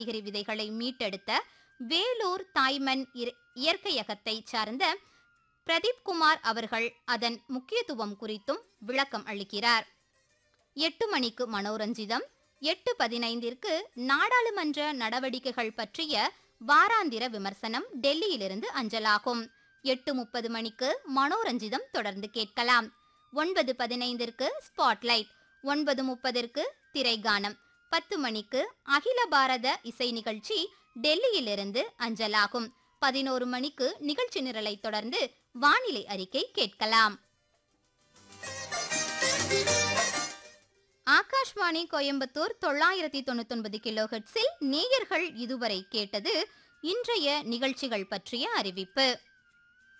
காய்கறி விதைகளை மீட்டெடுத்த வேலூர் தாய்மன் இர- இயற்கையகத்தை சார்ந்த பிரதீப் குமார் அவர்கள் அதன் முக்கியத்துவம் குறித்தும் விளக்கம் அளிக்கிறார் எட்டு மணிக்கு மனோரஞ்சிதம் எட்டு பதினைந்திற்கு நாடாளுமன்ற நடவடிக்கைகள் பற்றிய வாராந்திர விமர்சனம் டெல்லியிலிருந்து அஞ்சலாகும் எட்டு முப்பது மணிக்கு மனோரஞ்சிதம் தொடர்ந்து கேட்கலாம் ஒன்பது பதினைந்திற்கு ஸ்பாட்லைட் ஒன்பது முப்பதற்கு திரைகானம் பத்து மணிக்கு அகில பாரத இசை நிகழ்ச்சி டெல்லியிலிருந்து அஞ்சலாகும் பதினோரு மணிக்கு நிகழ்ச்சி நிரலை தொடர்ந்து வானிலை அறிக்கை கேட்கலாம் ஆகாஷ்வாணி கோயம்புத்தூர் தொள்ளாயிரத்தி தொண்ணூத்தொன்பது கிலோஹெட்ஸில் நேயர்கள் இதுவரை கேட்டது இன்றைய நிகழ்ச்சிகள் பற்றிய அறிவிப்பு